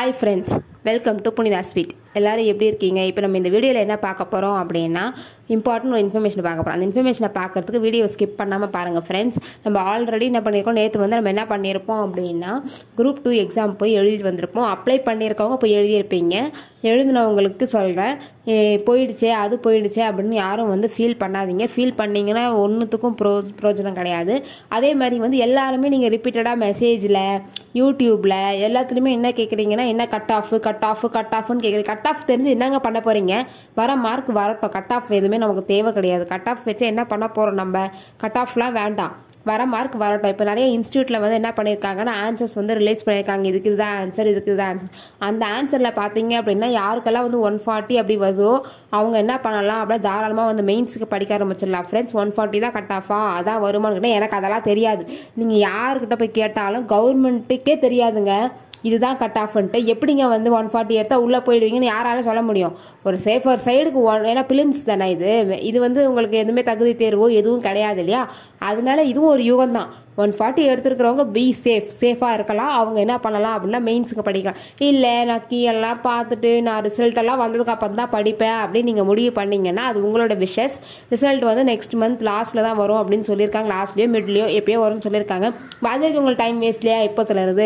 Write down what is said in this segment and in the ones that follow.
hi friends welcome to Punitha sweet எல்லாரும் எப்படி இருக்கீங்க இப்போ நம்ம இந்த வீடியோவில் என்ன பார்க்க போகிறோம் அப்படின்னா இம்பார்ட்டன்ட் ஒரு இன்ஃபர்மேஷன் பார்க்க போகிறோம் அந்த இன்ஃபர்மேஷனை பார்க்கறதுக்கு வீடியோ ஸ்கிப் பண்ணாமல் பாருங்கள் ஃப்ரெண்ட்ஸ் நம்ம ஆல்ரெடி என்ன பண்ணியிருக்கோம் நேற்று வந்து நம்ம என்ன பண்ணியிருப்போம் அப்படின்னா குரூப் டூ எக்ஸாம் போய் எழுதி வந்திருப்போம் அப்ளை பண்ணியிருக்கவங்க போய் எழுதியிருப்பீங்க எழுதினவங்களுக்கு சொல்கிறேன் போயிடுச்சே அது போயிடுச்சே அப்படின்னு யாரும் வந்து ஃபீல் பண்ணாதீங்க ஃபீல் பண்ணீங்கன்னா ஒன்றுத்துக்கும் ப்ரோ ப்ரோஜனம் கிடையாது அதே மாதிரி வந்து எல்லாருமே நீங்கள் ரிப்பீட்டடாக மெசேஜில் யூடியூப்பில் எல்லாத்துலேயுமே என்ன கேட்குறீங்கன்னா என்ன cut off cut off cut ஆஃப்னு கேட்குறீங்க கட் ஆஃப் தெரிஞ்சு என்னங்க பண்ண போகிறீங்க வர மார்க் வரட்டும் கட் ஆஃப் எதுவுமே நமக்கு தேவை கிடையாது கட் ஆஃப் வச்சு என்ன பண்ண போகிறோம் நம்ம கட் ஆஃப்லாம் வேண்டாம் வர மார்க் வரட்டும் இப்போ நிறைய இன்ஸ்டியூட்டில் வந்து என்ன பண்ணியிருக்காங்கன்னா ஆன்சர்ஸ் வந்து ரிலீஸ் பண்ணியிருக்காங்க இதுக்கு இதுதான் ஆன்சர் இதுக்கு இதுதான் ஆன்சர் அந்த ஆன்சரில் பார்த்தீங்க அப்படின்னா யாருக்கெல்லாம் வந்து ஒன் ஃபார்ட்டி அப்படி வருதோ அவங்க என்ன பண்ணலாம் அப்படியே தாராளமாக வந்து மெயின்ஸுக்கு படிக்க ஆரம்பிச்சிடலாம் ஃப்ரெண்ட்ஸ் ஒன் ஃபார்ட்டி தான் கட் ஆஃபா அதான் வருமானு கேட்டால் எனக்கு அதெல்லாம் தெரியாது நீங்கள் யாருக்கிட்ட போய் கேட்டாலும் கவர்மெண்ட்டுக்கே தெரியாதுங்க இதுதான் கட் ஆஃப்ன்ட்டு எப்படிங்க வந்து ஒன் ஃபார்ட்டி எடுத்தால் உள்ளே போயிடுவீங்கன்னு யாராலும் சொல்ல முடியும் ஒரு சேஃபர் சைடுக்கு ஒன் ஏன்னா பிலிம்ஸ் தானே இது இது வந்து உங்களுக்கு எதுவுமே தகுதி தேர்வோ எதுவும் கிடையாது இல்லையா அதனால இதுவும் ஒரு யுகம் தான் ஒன் ஃபார்ட்டி எடுத்துருக்கிறவங்க பி சேஃப் சேஃபாக இருக்கலாம் அவங்க என்ன பண்ணலாம் அப்படின்னா மெயின்ஸுக்கு படிக்கலாம் இல்லை நான் கீ எல்லாம் பார்த்துட்டு நான் ரிசல்ட் எல்லாம் வந்ததுக்கு அப்புறம் தான் படிப்பேன் அப்படின்னு நீங்கள் முடிவு பண்ணீங்கன்னா அது உங்களோட விஷஸ் ரிசல்ட் வந்து நெக்ஸ்ட் மந்த் லாஸ்ட்டில் தான் வரும் அப்படின்னு சொல்லியிருக்காங்க லாஸ்ட்லேயோ மிட்லேயோ எப்பயோ வரும்னு சொல்லியிருக்காங்க அது வரைக்கும் உங்களுக்கு டைம் வேஸ்ட்லையா இப்போத்துல இருந்து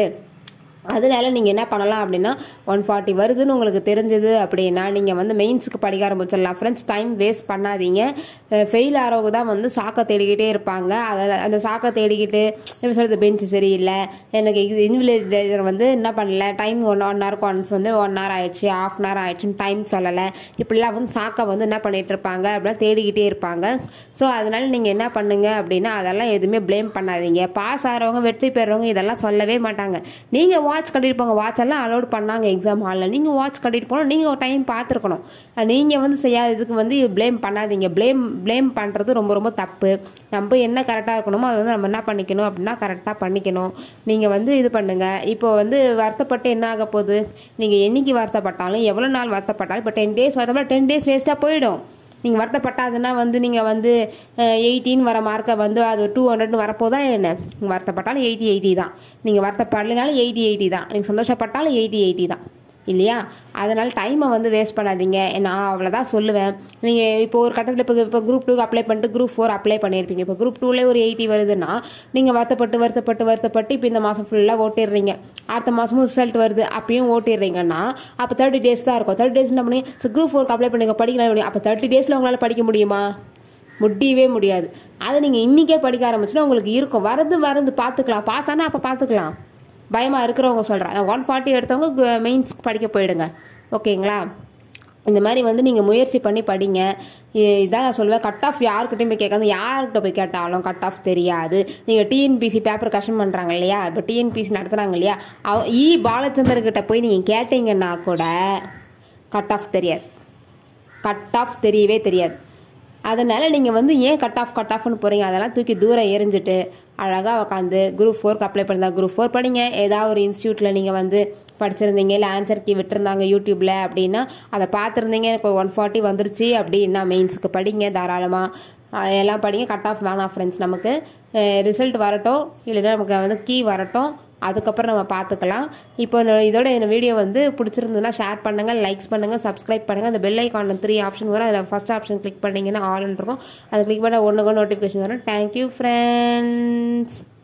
அதனால நீங்கள் என்ன பண்ணலாம் அப்படின்னா ஒன் ஃபார்ட்டி வருதுன்னு உங்களுக்கு தெரிஞ்சது அப்படின்னா நீங்கள் வந்து மெயின்ஸுக்கு படிக்க ஆரம்பிச்சிடலாம் ஃப்ரெண்ட்ஸ் டைம் வேஸ்ட் பண்ணாதீங்க ஃபெயில் ஆகிறவங்க தான் வந்து சாக்கை தேடிக்கிட்டே இருப்பாங்க அதில் அந்த சாக்கை தேடிக்கிட்டு எப்படி சொல்கிறது பெஞ்சு சரியில்லை எனக்கு இது இன்விலேஜர் வந்து என்ன பண்ணல டைம் ஒன் ஒன் ஹவருக்கு ஒன்ஸ் வந்து ஒன் ஹவர் ஆயிடுச்சு ஆஃப் அன் ஹவர் ஆயிடுச்சுன்னு டைம் சொல்லலை இப்படிலாம் வந்து சாக்கை வந்து என்ன பண்ணிகிட்டு இருப்பாங்க அப்படின்னா தேடிக்கிட்டே இருப்பாங்க ஸோ அதனால நீங்கள் என்ன பண்ணுங்க அப்படின்னா அதெல்லாம் எதுவுமே ப்ளேம் பண்ணாதீங்க பாஸ் ஆகிறவங்க வெற்றி பெறவங்க இதெல்லாம் சொல்லவே மாட்டாங்க நீங்கள் வாட்ச் கட்டிட்டு போங்க வாட்ச் எல்லாம் அலோட் பண்ணாங்க எக்ஸாம் ஹாலில் நீங்கள் வாட்ச் கட்டிட்டு போனால் நீங்கள் டைம் பார்த்துருக்கணும் நீங்கள் வந்து செய்யாததுக்கு வந்து ப்ளேம் பண்ணாதீங்க ப்ளேம் ப்ளேம் பண்ணுறது ரொம்ப ரொம்ப தப்பு நம்ம என்ன கரெக்டாக இருக்கணுமோ அதை வந்து நம்ம என்ன பண்ணிக்கணும் அப்படின்னா கரெக்டாக பண்ணிக்கணும் நீங்கள் வந்து இது பண்ணுங்கள் இப்போ வந்து வருத்தப்பட்டு என்ன ஆக போகுது நீங்கள் என்னைக்கு வருத்தப்பட்டாலும் எவ்வளோ நாள் வருத்தப்பட்டாலும் இப்போ டென் டேஸ் வருத்தப்பட்ட டென் டேஸ் வேஸ்ட்டாக போயிடும் நீங்கள் வருத்தப்பட்டாதுன்னா வந்து நீங்கள் வந்து எயிட்டின் வர மார்க்கை வந்து அது டூ ஹண்ட்ரட்னு வரப்போதா என்ன நீங்கள் வருத்தப்பட்டாலும் எயிட்டி எயிட்டி தான் நீங்கள் வருத்தப்படலைனாலும் எயிட்டி எயிட்டி தான் நீங்கள் சந்தோஷப்பட்டாலும் எயிட்டி எயிட்டி தான் இல்லையா அதனால் டைமை வந்து வேஸ்ட் பண்ணாதீங்க நான் அவ்வளோதான் சொல்லுவேன் நீங்கள் இப்போ ஒரு கட்டத்தில் இப்போ இப்போ குரூப் டூக்கு அப்ளை பண்ணிட்டு குரூப் ஃபோர் அப்ளை பண்ணியிருப்பீங்க இப்போ குரூப் டூலேயே ஒரு எயிட்டி வருதுன்னா நீங்கள் வருத்தப்பட்டு வருத்தப்பட்டு வருத்தப்பட்டு இப்போ இந்த மாதம் ஃபுல்லாக ஓட்டிடுறீங்க அடுத்த மாதமும் ரிசல்ட் வருது அப்பயும் ஓட்டிடுறீங்கன்னா அப்போ தேர்ட்டி டேஸ் தான் இருக்கும் தேர்ட்டி டேஸ் என்ன பண்ணி குரூப் ஃபோருக்கு அப்ளை பண்ணிங்க படிக்கலாம் முடியும் அப்போ தேர்ட்டி டேஸில் உங்களால் படிக்க முடியுமா முடியவே முடியாது அதை நீங்கள் இன்றைக்கே படிக்க ஆரம்பிச்சுன்னா உங்களுக்கு இருக்கும் வரது வரது பார்த்துக்கலாம் பாஸ் ஆனால் அப்போ பார்த்துக்கலாம் பயமாக இருக்கிறவங்க சொல்கிறேன் ஒன் ஃபார்ட்டி எடுத்தவங்க மெயின்ஸ் படிக்க போயிடுங்க ஓகேங்களா இந்த மாதிரி வந்து நீங்கள் முயற்சி பண்ணி படிங்க இதான் நான் சொல்லுவேன் கட் ஆஃப் யாருக்கிட்டையும் போய் கேட்காது யார்கிட்ட போய் கேட்டாலும் கட் ஆஃப் தெரியாது நீங்கள் டிஎன்பிசி பேப்பர் கஷன் பண்ணுறாங்க இல்லையா இப்போ டிஎன்பிசி நடத்துகிறாங்க இல்லையா அவ இ பாலச்சந்தர்கிட்ட போய் நீங்கள் கேட்டீங்கன்னா கூட கட் ஆஃப் தெரியாது கட் ஆஃப் தெரியவே தெரியாது அதனால் நீங்கள் வந்து ஏன் கட் ஆஃப் கட் ஆஃப்னு போகிறீங்க அதெல்லாம் தூக்கி தூரம் எரிஞ்சிட்டு அழகாக உட்காந்து குரூப் ஃபோருக்கு அப்ளை பண்ணிருந்தா குரூப் ஃபோர் படிங்க ஏதாவது ஒரு இன்ஸ்டியூட்டில் நீங்கள் வந்து படிச்சிருந்தீங்க இல்லை ஆன்சர் கீ விட்டுருந்தாங்க யூடியூப்பில் அப்படின்னா அதை பார்த்துருந்தீங்க எனக்கு ஒன் ஃபார்ட்டி வந்துருச்சு அப்படின்னா மெயின்ஸுக்கு படிங்க தாராளமாக எல்லாம் படிங்க கட் ஆஃப் வேணாம் ஃப்ரெண்ட்ஸ் நமக்கு ரிசல்ட் வரட்டும் இல்லைன்னா நமக்கு வந்து கீ வரட்டும் அதுக்கப்புறம் நம்ம பார்த்துக்கலாம் இப்போ இதோட இந்த வீடியோ வந்து பிடிச்சிருந்ததுன்னா ஷேர் பண்ணுங்கள் லைக்ஸ் பண்ணுங்கள் சப்ஸ்கிரைப் பண்ணுங்கள் அந்த பெல் ஐக்கான் த்ரீ ஆப்ஷன் வரும் அதில் ஃபஸ்ட் ஆப்ஷன் கிளிக் பண்ணிங்கன்னா ஆல்னு இருக்கும் அதை கிளிக் பண்ணால் ஒன்று நோட்டிஃபிகேஷன் வரும் தேங்க்யூ ஃப்ரெண்ட்ஸ்